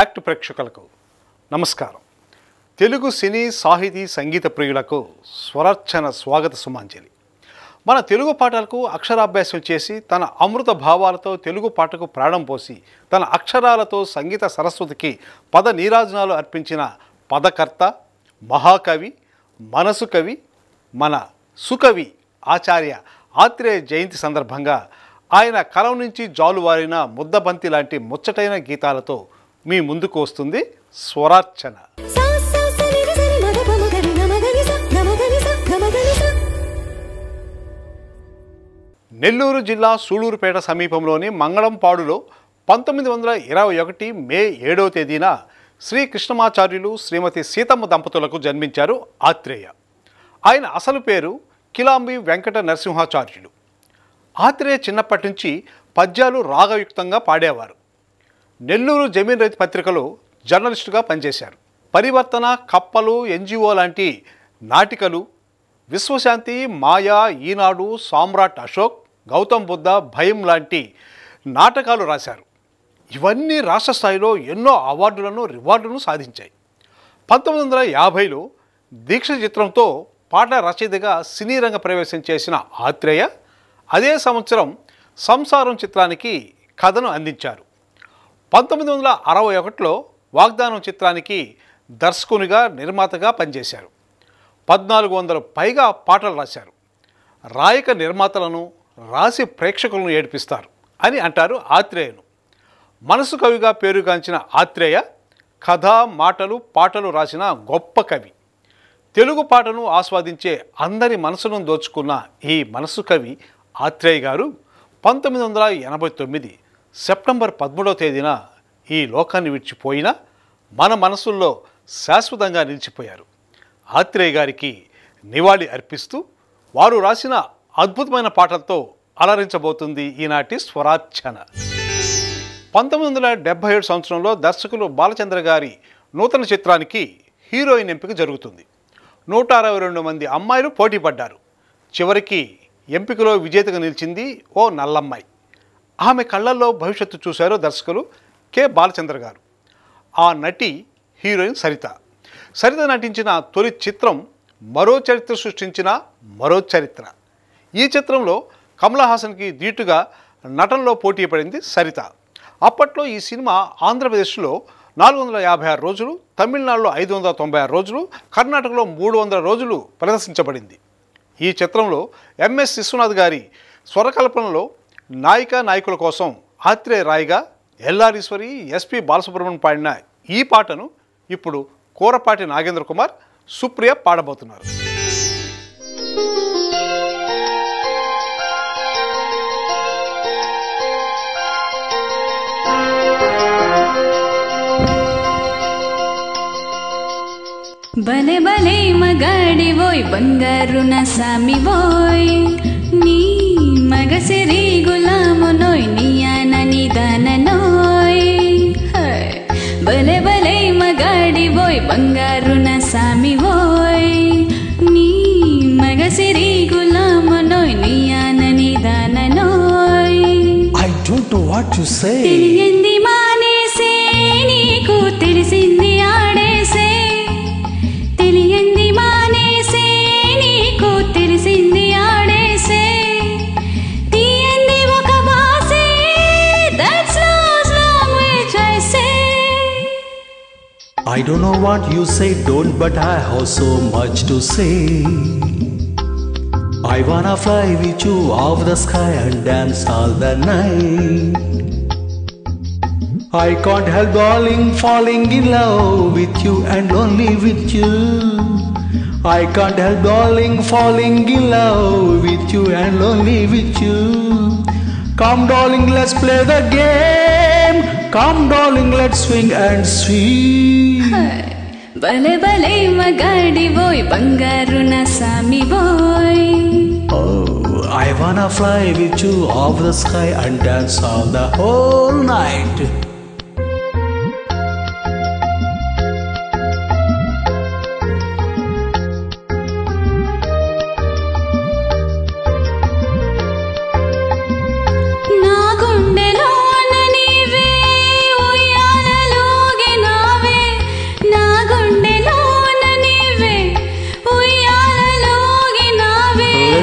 Act ప్రేక్షకులకు నమస్కారం తెలుగు సినీ సాహితీ సంగీత ప్రియులకు స్వరర్చన స్వాగత సుమాంజలి మన తెలుగు పాటలకు అక్షరాభ్యాసం చేసి తన అమృత భావాలతో తెలుగు పాటకు ప్రాణం పోసి తన అక్షరాలతో సంగీత సరస్వతికి పద నీరాజనాలు అర్పించిన పదకర్త మహాకవి మనసు కవి మన సుకవి ఆచార్య ఆత్రేయ జయంతి సందర్భంగా ఆయన కలం నుంచి జాలువారిన ముద్దబంతి లాంటి ముచ్చటైన గీతాలతో మీ ముందుకు వస్తుంది స్వరార్చన సా సా సరి రి సరి మగ ప మగ రి గ మగ ని స గ మగ ని స గ మగ ని స నెల్లూరు జిల్లా సూళూరుపేట సమీపంలోని మంగళంపాడులో పంతొమ్మిది వందల ఇరవై ఒకటి మే ఏడవ తేదీన శ్రీ కృష్ణమాచార్యులు శ్రీమతి సీతమ్మ దంపతులకు జన్మించారు ఆత్రేయ ఆయన అసలు పేరు కిలాంబి వెంకట నరసింహాచార్యులు ఆత్రేయ చిన్నప్పటి నుంచి పద్యాలు రాగయుక్తంగా పాడేవారు నెల్లూరు జమీన్ రైతు పత్రికలో జర్నలిస్టుగా పనిచేశారు పరివర్తన కప్పలు ఎన్జిఓ లాంటి నాటికలు విశ్వశాంతి మాయా ఈనాడు సామ్రాట్ అశోక్ గౌతమ్ బుద్ధ భయం లాంటి నాటకాలు రాశారు ఇవన్నీ రాష్ట్ర స్థాయిలో ఎన్నో అవార్డులను రివార్డులను సాధించాయి పంతొమ్మిది వందల యాభైలో దీక్ష చిత్రంతో పాట రచయితగా సినీ రంగ ప్రవేశం చేసిన ఆత్రేయ అదే సంవత్సరం సంసారం చిత్రానికి కథను అందించారు పంతొమ్మిది వందల అరవై ఒకటిలో వాగ్దానం చిత్రానికి దర్శకునిగా నిర్మాతగా పనిచేశారు పద్నాలుగు వందల పైగా పాటలు రాశారు రాయక నిర్మాతలను రాసి ప్రేక్షకులను ఏడిపిస్తారు అని అంటారు ఆత్రేయను మనసు కవిగా పేరుగాంచిన ఆత్రేయ కథ మాటలు పాటలు రాసిన గొప్ప కవి తెలుగు పాటను ఆస్వాదించే అందరి మనసును దోచుకున్న ఈ మనసు కవి ఆత్రేయ గారు పంతొమ్మిది వందల ఎనభై తొమ్మిది సెప్టెంబర్ పదమూడవ తేదీన ఈ లోకాన్ని విడిచిపోయినా మన మనసుల్లో శాశ్వతంగా నిలిచిపోయారు ఆత్రేయ గారికి నివాళి అర్పిస్తూ వారు రాసిన అద్భుతమైన పాటలతో అలరించబోతుంది ఈనాటి స్వరార్చన పంతొమ్మిది వందల డెబ్బై ఏడు సంవత్సరంలో దర్శకులు బాలచంద్ర గారి నూతన చిత్రానికి హీరోయిన్ ఎంపిక జరుగుతుంది నూట అరవై రెండు మంది అమ్మాయిలు పోటీ పడ్డారు చివరికి ఎంపికలో విజేతగా నిలిచింది ఓ నల్లమ్మాయి ఆమె కళ్ళల్లో భవిష్యత్తు చూశారు దర్శకులు కె బాలచంద్ర గారు ఆ నటి హీరోయిన్ సరిత సరిత నటించిన తొలి చిత్రం మరో చరిత్ర సృష్టించిన మరో చరిత్ర ఈ చిత్రంలో కమల్ హాసన్కి ధీటుగా నటనలో పోటీ పడింది సరిత అప్పట్లో ఈ సినిమా ఆంధ్రప్రదేశ్లో నాలుగు వందల యాభై ఆరు రోజులు తమిళనాడులో ఐదు వందల తొంభై ఆరు రోజులు కర్ణాటకలో మూడు వందల రోజులు ప్రదర్శించబడింది ఈ చిత్రంలో ఎంఎస్ విశ్వనాథ్ గారి స్వరకల్పనలో నాయిక నాయకుల కోసం ఆత్రేయ రాయ్గా ఎల్లారీశ్వరి ఎస్పి బాలసుబ్రహ్మణ్యం పాడిన ఈ పాటను ఇప్పుడు కూరపాటి నాగేంద్ర కుమార్ సుప్రియ పాడబోతున్నారు ಬಲೆ ಬಲೆ ಮಗಾಡಿವೋಯ್ ಬಂಗಾರು ನ ಸಾಮಿವೋಯ್ ನೀ ಮಗಸಿರಿ ಗುಲಾಮನೋಯ್ ನೀಯಾನ ನಿದಾನ ನೋಯ್ ಹೈ. ಬಲೆ ಬಲೆ ಮಗಾಡಿವೋಯ್ ಬಂಗಾರು ನ ಸಾಮಿವೋಯ್ ನೀ ಮಗಸಿರಿ ಗುಲಾಮನೋಯ್ ನೀಯಾನ ನಿದಾನ ನೋಯ್ I don't know what to say. తెలియంది మానేసే నీకు తెలిసింది ఆడేసే తెలియంది మానేసే నీకు తెలిసింది ఆడేసే తీయంది ఒక బాసే that's last language I say I don't know what you say, don't, but I have so much to say. I wanna fly with you off the sky and dance all the night. I can't help darling falling in love with you and only with you. I can't help darling falling in love with you and only with you. Come darling, let's play the game. Come darling, let's swing and swing. ಬಲೆ ಬಲೆ ಮಗಾಡಿ ಬೋಯ್ ಬಂಗಾರು ನ ಸಾಮಿ ಬೋಯ್ Oh, I wanna fly with you off the sky and dance all the whole night. నా గుండెలోన నీవే ఉయ్యాలలోగిన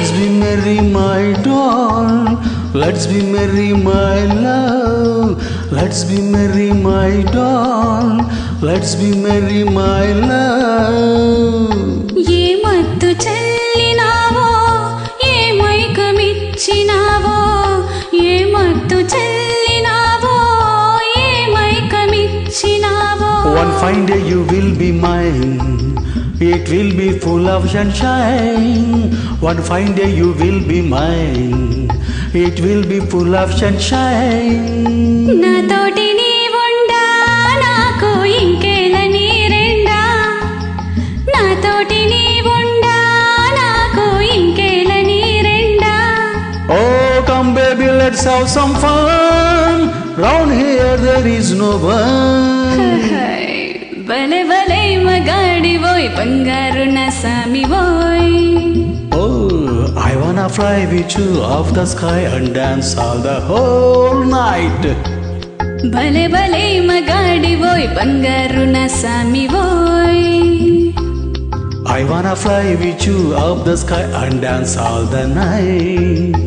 Let's be merry, my doll. Let's be merry, my love. Let's be merry, my doll. Let's be merry, my love. ఏ మత్తు చల్లినావో ఏ మైకమిచ్చినావో ఏ మత్తు చల్లినావో ఏ మైకమిచ్చినావో One fine day you will be mine. It will be full of sunshine. One fine day you will be mine. It will be full of sunshine. నాతోటి నీవుండా నాకు ఇంకేల నీరెండా నాతోటి నీవుండా నాకు ఇంకేల నీరెండా Oh, come baby, let's have some fun. Round here there is no one. భలే భలే మగాడివోయ్ బంగారు నా సామివోయ్ Oh, I wanna fly with you off the sky and dance all the whole night. భలే భలే మగాడివోయ్ బంగారు నా సామివోయ్ I wanna fly with you up the sky and dance all the night.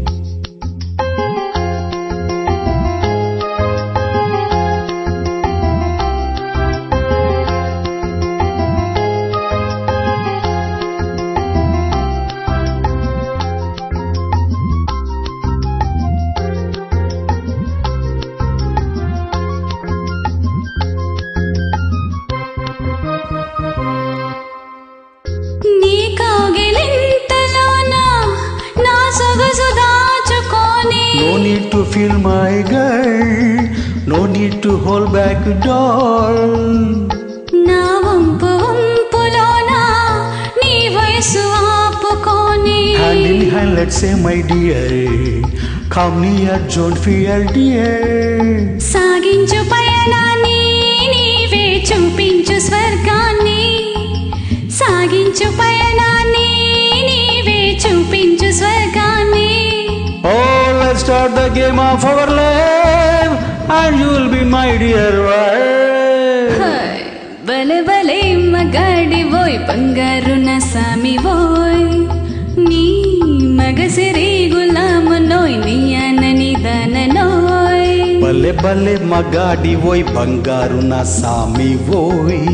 నీ కౌగిలింతలోన నా సొగసు దాచుకొని No need to feel my girl, no need to hold back, doll. నా వంపు వంపులోన నీ వయసు ఆపుకొని Hand in hand, let's say, my dear, come near, don't fear, dear. సాగించు పయనాన్ని నీవే చూపించు స్వర్గాన్ని సాగించు పయనాన్ని నీవే చూపించు స్వర్గాన్ని Oh, let's start the game of our life, and you'll be my dear wife. Hi, భలే భలే మగాడివోయ్ బంగారు నా సామివోయ్ నీ మగసిరి గులామునోయ్ నీ అనని దాననోయ్ బల్లె బల్లె మగాడి ఓయ్ బంగారు నా సామి ఓయ్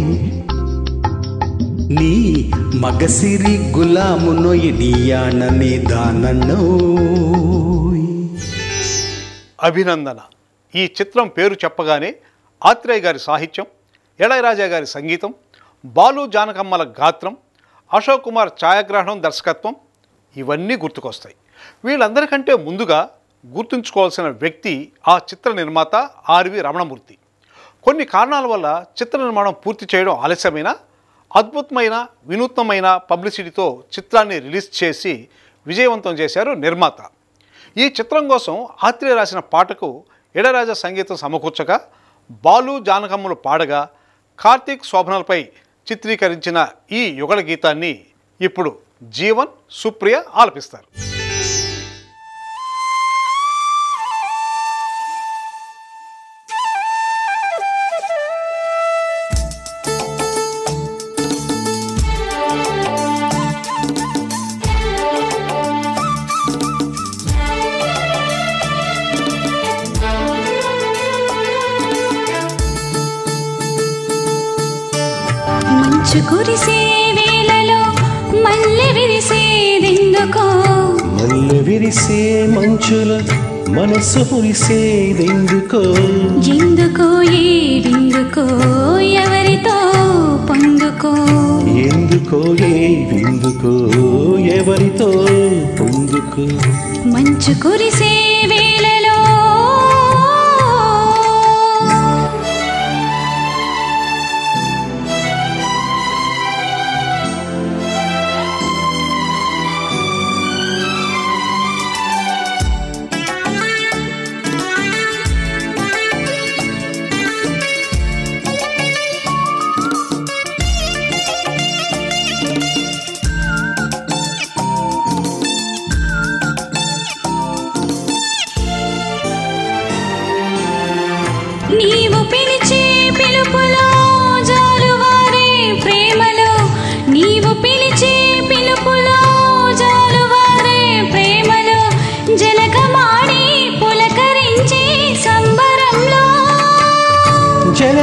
నీ మగసిరి గులామునోయ్ నీయానని దాననోయ్ అభినందన ఈ చిత్రం పేరు చెప్పగానే ఆత్రేయ గారి సాహిత్యం ఇళయరాజా గారి సంగీతం బాలు జానకమ్మల గాత్రం అశోక్ కుమార్ ఛాయాగ్రహణం దర్శకత్వం ఇవన్నీ గుర్తుకొస్తాయి వీళ్ళందరికంటే ముందుగా గుర్తుంచుకోవాల్సిన వ్యక్తి ఆ చిత్ర నిర్మాత ఆర్వి రమణమూర్తి కొన్ని కారణాల వల్ల చిత్ర నిర్మాణం పూర్తి చేయడం ఆలస్యమైన అద్భుతమైన వినూత్నమైన పబ్లిసిటీతో చిత్రాన్ని రిలీజ్ చేసి విజయవంతం చేశారు నిర్మాత ఈ చిత్రం కోసం ఆత్రేయ రాసిన పాటకు ఇళరాజా సంగీతం సమకూర్చగా బాలు జానకమ్ములు పాడగా కార్తీక్ శోభనలపై చిత్రీకరించిన ఈ యుగళ గీతాన్ని ఇప్పుడు జీవన్ సుప్రియ ఆలపిస్తారు మంచు కురిసే వేళలో మల్లె విరిసేదెందుకో మల్లె విరిసే మంచుల మనసు మురిసేదెందుకో ఎందుకో ఏవిందుకో ఎవరితో పొందుకో ఎందుకో ఏ విందుకో ఎవరితో పొందుకో మంచు కురిసే వేళలో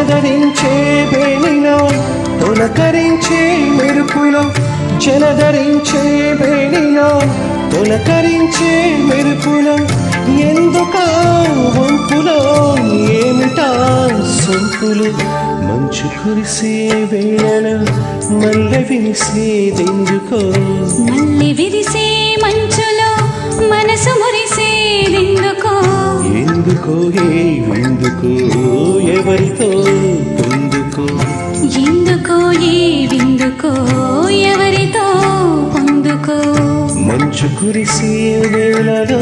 జలధరించే వేణిలో తొలకరించే మెరుపులో జలధరించే వేణిలో తొలకరించే మెరుపులో ఎందుకా వంపులో ఏమిటా సొంపులు మంచు కురిసే వేళలో మల్లె వినిసేదెందుకో మళ్ళీ విరిసే మంచులో మనసు మురిసేదెందుకో ఎందుకో ఏ విందుకో ఎవరితో పొందుకో ఎందుకో ఏ విందుకో ఎవరితో పొందుకో మంచు కురిసే వేళలో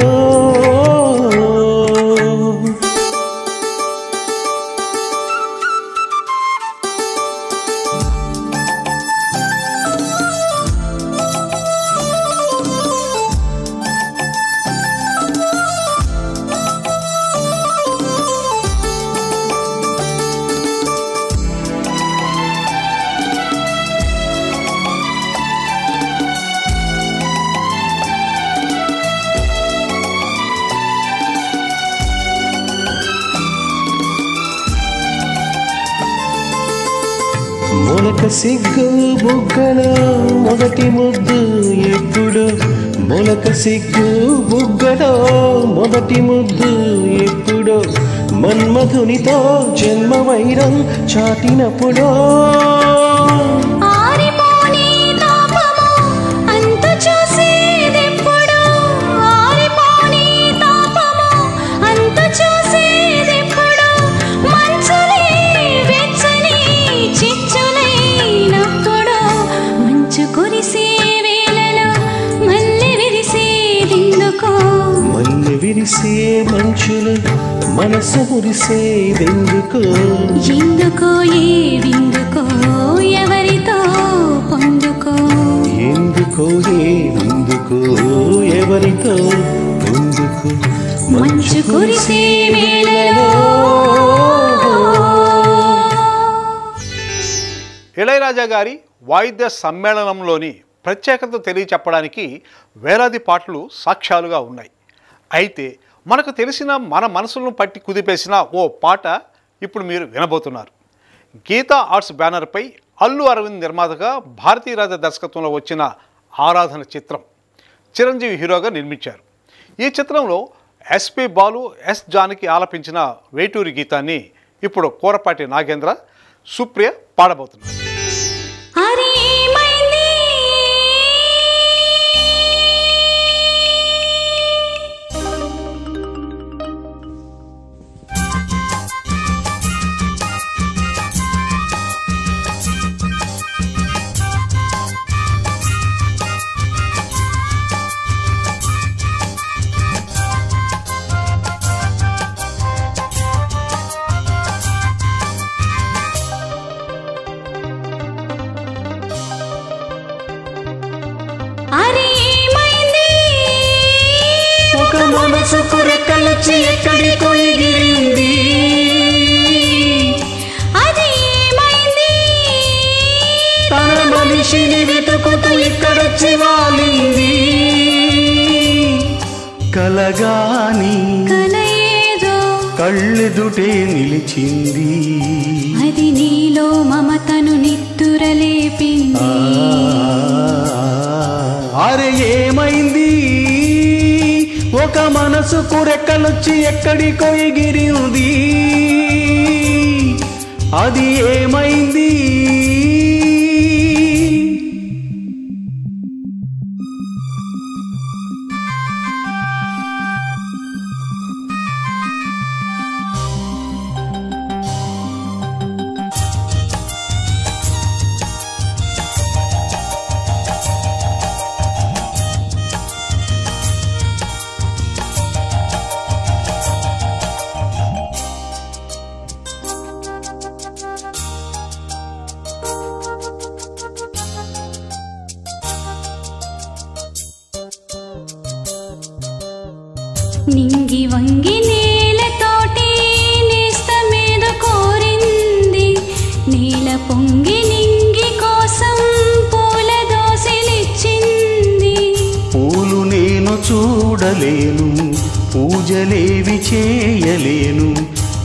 మొలక సిగ్గు బుగ్గలో మొదటి ముద్దు ఎప్పుడు మొలక సిగ్గు బుగ్గలో మొదటి ముద్దు ఎప్పుడు మన్మధునితో జన్మ వైరం చాటినప్పుడో ఆరిపోని తాపము అంతు చూసేదెప్పుడు ఆరిపోని తాపము అంతు చూసేదెప్పుడు మంచులే వెచ్చని చిచ్చులైనప్పుడు మంచు కురిసే వేళలో మళ్ళీ విరిసేదెందుకో మల్లె విరిసే మంచులు మనసు మురిసేదెందుకో ఎందుకో ఏ విందుకో ఎవరితో పొందుకో ఎందుకో ఏ విందుకో ఎవరితో పొందుకో మంచు కురిసే వేళలో ఇళయరాజా గారి వాయిద్య సమ్మేళనంలోని ప్రత్యేకత తెలియచెప్పడానికి వేలాది పాటలు సాక్ష్యాలుగా ఉన్నాయి అయితే మనకు తెలిసిన మన మనసులను పట్టి కుదిపేసిన ఓ పాట ఇప్పుడు మీరు వినబోతున్నారు గీతా ఆర్ట్స్ బ్యానర్పై అల్లు అరవింద్ నిర్మాతగా భారతీరాజ దర్శకత్వంలో వచ్చిన ఆరాధన చిత్రం చిరంజీవి హీరోగా నిర్మించారు ఈ చిత్రంలో ఎస్పి బాలు ఎస్ జానకి ఆలపించిన వేటూరి గీతాన్ని ఇప్పుడు కూరపాటి నాగేంద్ర సుప్రియ పాడబోతున్నారు అరే ఏమైంది అరే ఏమైంది ఒక మనసు కొరకలొచ్చి ఎక్కడికో ఎగిరింది అది ఏమైంది తన మనిషిని వెతుకుతూ ఇక్కడొచ్చి వాలింది కలగాని కల ఏదో కళ్ళెదుటే నిలిచింది అది నీలో మమతను నిత్తురలేపింది అరే ఏమైంది ఒక మనసు కురెక్కలొచ్చి ఎక్కడికో ఎగిరింది అది ఏమైంది నింగి వంగి నేలతోటి నేస్తమేద కోరింది నేల పొంగి నింగి కోసం పూల దోసెలిచ్చింది పూలు నేను చూడలేను పూజలేవి చేయలేను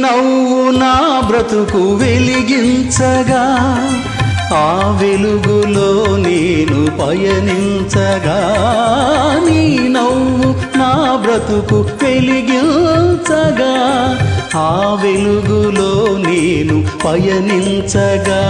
నవ్వు నా బ్రతుకు వెలిగించగా ఆ వెలుగులో నేను పయనించగా నీ నవ్వు నా బ్రతుకు వెలిగించగా ఆ వెలుగులో నేను పయనించగా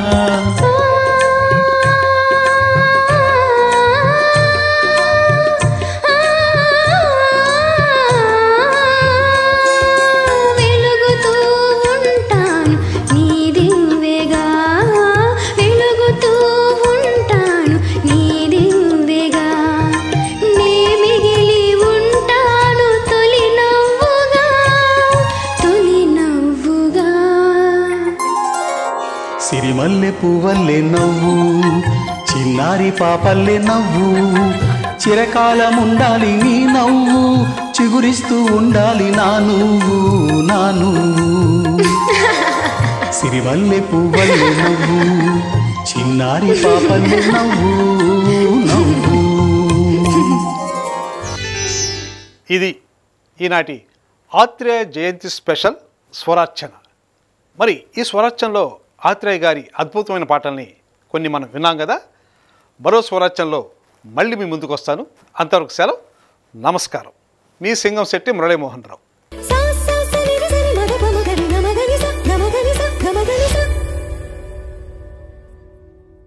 వెలుగుతూ ఉంటాను నీ దివ్వెగా వెలుగుతూ ఉంటాను నీ దివ్వెగా నే మిగిలి ఉంటాను తొలి నవ్వుగా తొలి నవ్వుగా సిరిమల్లె పువ్వల్లే నవ్వు చిన్నారి పాపల్లే నవ్వు చిరకాలం ఉండాలి నీ నవ్వు చిగురిస్తూ ఉండాలి నా నువ్వు నా నువ్వు సిరిమల్లె పువ్వల్లే నవ్వు చిన్నారి పాపల్లే నవ్వు నవ్వు ఇది ఈనాటి ఆత్రేయ జయంతి స్పెషల్ స్వరార్చన మరి ఈ స్వరార్చనలో ఆత్రేయ గారి అద్భుతమైన పాటల్ని కొన్ని మనం విన్నాం కదా మరో స్వరార్చనలో మళ్ళీ మీ ముందుకు వస్తాను అంతవరకు సెలవు నమస్కారం మీ సింగం శెట్టి మురళీమోహన్ రావు